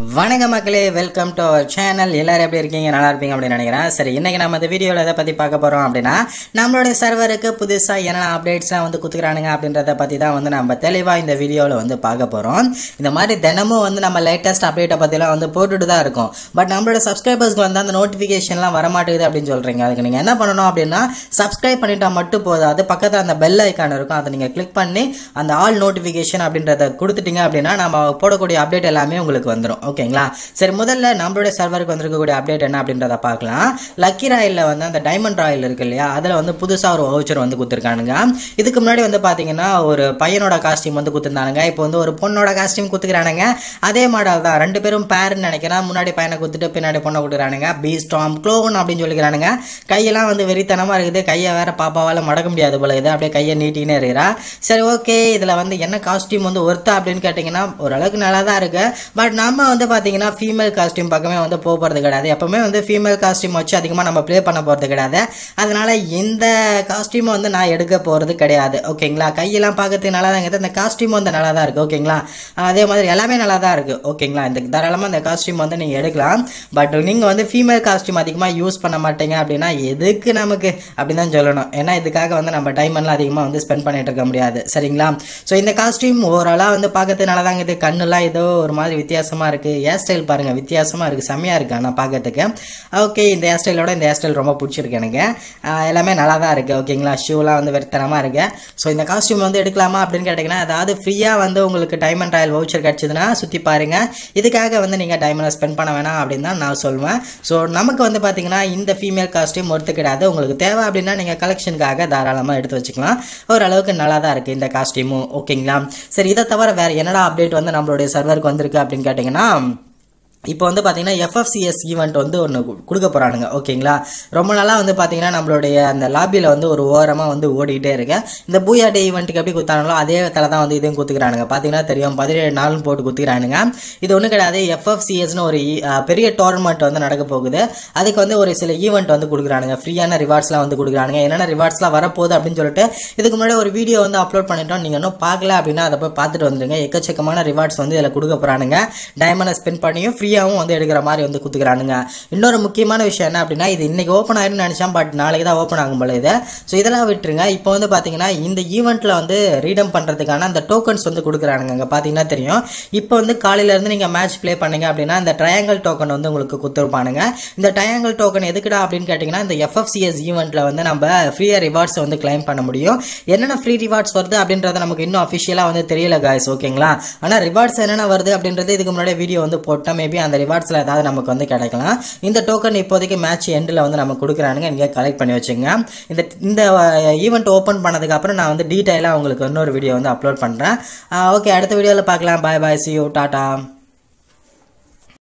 வணக்க மக்களே welcome to our channel எல்லாரும் எப்படி இருக்கீங்க நல்லா இருப்பீங்க அப்படின்னு நினைக்கிறேன் சரி இன்னைக்கு நம்ம இந்த வீடியோவில் எதை பற்றி பார்க்க போகிறோம் அப்படின்னா நம்மளுடைய சர்வருக்கு புதுசாக என்னென்ன அப்டேட்ஸ்லாம் வந்து குத்துக்கிறானுங்க அப்படின்றத பற்றி தான் வந்து நம்ம தெளிவாக இந்த வீடியோவில் வந்து பார்க்க போகிறோம் இந்த மாதிரி தினமும் வந்து நம்ம லேட்டஸ்ட் அப்டேட்டை பற்றிலாம் வந்து போட்டுட்டு தான் இருக்கோம் பட் நம்மளோட சப்ஸ்கிரைபர்ஸ்க்கு வந்து அந்த நோட்டிஃபிகேஷன்லாம் வரமாட்டேங்குது அப்படின்னு சொல்கிறீங்க அதுக்கு நீங்கள் என்ன பண்ணணும் அப்படின்னா சப்ஸ்கிரைப் பண்ணிட்டா மட்டும் போதாது பக்கத்தில் அந்த பெல் ஐக்கான் இருக்கும் அதை நீங்கள் கிளிக் பண்ணி அந்த ஆல் நோட்டிஃபிகேஷன் அப்படின்றத கொடுத்துட்டீங்க அப்படின்னா நம்ம போடக்கூடிய அப்டேட் எல்லாமே உங்களுக்கு வந்துடும் ஓகேங்களா சரி முதல்ல நம்மளுடைய சர்வருக்கு வந்திருக்கக்கூடிய அப்டேட் என்ன அப்படின்றத பார்க்கலாம் லக்கி ராயில் வந்து அந்த டைமண்ட் ராயில் இருக்கு இல்லையா அதில் வந்து புதுசாக ஒரு வவுச்சர் வந்து கொடுத்துருக்கானுங்க இதுக்கு முன்னாடி வந்து பார்த்தீங்கன்னா ஒரு பையனோட காஸ்டியூம் வந்து கொடுத்துருந்தானுங்க இப்போ வந்து ஒரு பொண்ணோட காஸ்டியூம் கொடுத்துக்கிறானுங்க அதே மாடல் தான் ரெண்டு பேரும் பேருன்னு நினைக்கிறேன் முன்னாடி பையனை கொடுத்துட்டு பின்னாடி பொண்ணை கொடுக்குறானுங்க பீஸ்டாம் க்ளோவன் அப்படின்னு சொல்லிக்கிறானுங்க கையெல்லாம் வந்து வெறித்தனமாக இருக்குது கையை வேற பாப்பாவால் மடக்க முடியாது போல இது அப்படியே கையை நீட்டினே இருக்கிறா சரி ஓகே இதில் வந்து என்ன காஸ்டியூம் வந்து ஒர்த்தா அப்படின்னு கேட்டிங்கன்னா ஓரளவுக்கு நல்லா தான் இருக்கு பட் நம்ம வந்து பார்த்தீங்கன்னா ஃபீமேல் காஸ்டியூம் பக்கமே வந்து போக போகிறது கிடையாது எப்பவுமே வந்து ஃபீமேல் காஸ்டியூம் வச்சு அதிகமாக நம்ம ப்ளே பண்ண போகிறது கிடையாது அதனால இந்த காஸ்டியூமை வந்து நான் எடுக்க போகிறது கிடையாது ஓகேங்களா கையெல்லாம் பார்க்கறதுக்கு நல்லா தான் இருக்குது இந்த காஸ்டியூம் வந்து நல்லா தான் இருக்குது ஓகேங்களா அதே மாதிரி எல்லாமே நல்லா தான் இருக்குது ஓகேங்களா இந்த தாராளமாக இந்த காஸ்டியூம் வந்து நீங்கள் எடுக்கலாம் பட் நீங்கள் வந்து ஃபீமேல் காஸ்டியூம் அதிகமாக யூஸ் பண்ண மாட்டீங்க அப்படின்னா எதுக்கு நமக்கு அப்படின்னு தான் சொல்லணும் ஏன்னா இதுக்காக வந்து நம்ம டைமண்ட்லாம் அதிகமாக வந்து ஸ்பெண்ட் பண்ணிட்டு இருக்க முடியாது சரிங்களா ஸோ இந்த காஸ்டியூம் ஓவராலாக வந்து பார்க்கறதுக்கு நல்லா தாங்க இது கண்ணுலாம் ஏதோ ஒரு மாதிரி வித்தியாசமாக இருக்குது ஹேர் ஸ்டைல் பாருங்கள் வித்தியாசமாக இருக்குது செம்மையாக இருக்குது ஆனால் பார்க்கறதுக்கு ஓகே இந்த ஹேர் ஸ்டைலோட இந்த ஹேர் ஸ்டைல் ரொம்ப பிடிச்சிருக்கு எனக்கு ஆஹ் எல்லாமே நல்லா தான் இருக்குது ஓகேங்களா ஷூலாம் வந்து வெறுத்தனமாக இருக்கு ஸோ இந்த காஸ்டியூம் வந்து எடுக்கலாமா அப்படின்னு கேட்டிங்கன்னா அதாவது ஃப்ரீயாக வந்து உங்களுக்கு டைமண்ட் ராயல் வவுச்சர் கிடச்சிதுன்னா சுற்றி பாருங்க இதுக்காக வந்து நீங்கள் டைமண்டை ஸ்பெண்ட் பண்ண வேணாம் அப்படின்னு தான் நான் சொல்லுவேன் ஸோ நமக்கு வந்து பார்த்தீங்கன்னா இந்த ஃபீமேல் காஸ்டியூம் ஒருத்து கிடையாது உங்களுக்கு தேவை அப்படின்னா நீங்கள் கலெக்ஷனுக்காக தாராளமாக எடுத்து வச்சுக்கலாம் ஓரளவுக்கு நல்லா தான் இருக்குது இந்த காஸ்டியூமும் ஓகேங்களா சரி இதை தவிர வேறு என்னடா அப்டேட் வந்து நம்மளுடைய சர்வருக்கு வந்திருக்கு அப்படின்னு கேட்டிங்கன்னா இப்போ வந்து பார்த்தீங்கன்னா எஃப்எஃப்சிஎஸ் ஈவெண்ட் வந்து ஒன்று கொடுக்க போகிறானுங்க ஓகேங்களா ரொம்ப நாளாக வந்து பார்த்தீங்கன்னா நம்மளுடைய அந்த லாபியில் வந்து ஒரு ஓரமாக வந்து ஓடிக்கிட்டே இருக்கு இந்த பூயா டே ஈவெண்ட்டுக்கு எப்படி கொடுத்தாங்களோ அதே தலை தான் வந்து இதையும் கொடுத்துக்கிறானுங்க பார்த்தீங்கன்னா தெரியும் பதினேழு நாளும் போட்டு கொடுத்துக்கிறானுங்க இது ஒன்றும் கிடையாது எஃப்எஃப்சிஎஸ்னு ஒரு e- அஹ் பெரிய டோர்னமெண்ட் வந்து நடக்க போகுது அதுக்கு வந்து ஒரு சில ஈவெண்ட் வந்து கொடுக்குறானுங்க ஃப்ரீயான ரிவார்ட்ஸ்லாம் வந்து கொடுக்குறானுங்க என்னென்ன ரிவார்ட்ஸ்லாம் வரப்போகுது அப்படின்னு சொல்லிட்டு இதுக்கு முன்னாடி ஒரு வீடியோ வந்து அப்லோட் பண்ணிட்டோம் நீங்கள் இன்னும் பார்க்கல அப்படின்னா அதை போய் பார்த்துட்டு வந்துருங்க எக்கச்சக்கமான ரிவார்ட்ஸ் வந்து இதில் கொடுக்க போகிறானுங்க டைமண்டை ஸ்பெண்ட் பண்ணியும் ஃப்ரீயாகவும் வந்து எடுக்கிற மாதிரி வந்து கொடுத்துக்கிறானுங்க இன்னொரு முக்கியமான விஷயம் என்ன அப்படின்னா இது இன்னைக்கு ஓப்பன் ஆயிரும்னு நினச்சேன் பட் நாளைக்கு தான் ஓப்பன் ஆகும் போல இது ஸோ இதெல்லாம் விட்டுருங்க இப்போ வந்து பார்த்தீங்கன்னா இந்த ஈவெண்ட்டில் வந்து ரீடம் பண்ணுறதுக்கான அந்த டோக்கன்ஸ் வந்து கொடுக்குறானுங்க அங்கே பார்த்தீங்கன்னா தெரியும் இப்போ வந்து காலையிலேருந்து நீங்கள் மேட்ச் ப்ளே பண்ணீங்க அப்படின்னா இந்த ட்ரையாங்கல் டோக்கன் வந்து உங்களுக்கு கொடுத்துருப்பானுங்க இந்த ட்ரையாங்கல் டோக்கன் எதுக்குடா அப்படின்னு கேட்டிங்கன்னா இந்த எஃப்எஃப்சிஎஸ் ஈவெண்ட்டில் வந்து நம்ம ஃப்ரீயாக ரிவார்ட்ஸ் வந்து கிளைம் பண்ண முடியும் என்னென்ன ஃப்ரீ ரிவார்ட்ஸ் வருது அப்படின்றது நமக்கு இன்னும் அஃபிஷியலாக வந்து தெரியல காய்ஸ் ஓகேங்களா ஆனால் ரிவார்ட்ஸ் என்னென்ன வருது அப்படின்றது இதுக்கு முன்னாடி வீடியோ வந்து போட்டால் மேபி அந்த ரிவார்ட்ஸில் ஏதாவது நமக்கு வந்து கிடைக்கலாம் இந்த டோக்கன் இப்போதைக்கு மேட்ச் எண்டில் வந்து நம்ம கொடுக்குறானுங்க நீங்கள் கலெக்ட் பண்ணி வச்சுங்க இந்த இந்த ஈவெண்ட் ஓப்பன் பண்ணதுக்கு அப்புறம் நான் வந்து டீட்டெயிலாக உங்களுக்கு இன்னொரு வீடியோ வந்து அப்லோட் பண்ணுறேன் ஓகே அடுத்த வீடியோவில் பார்க்கலாம் bye bye see you tata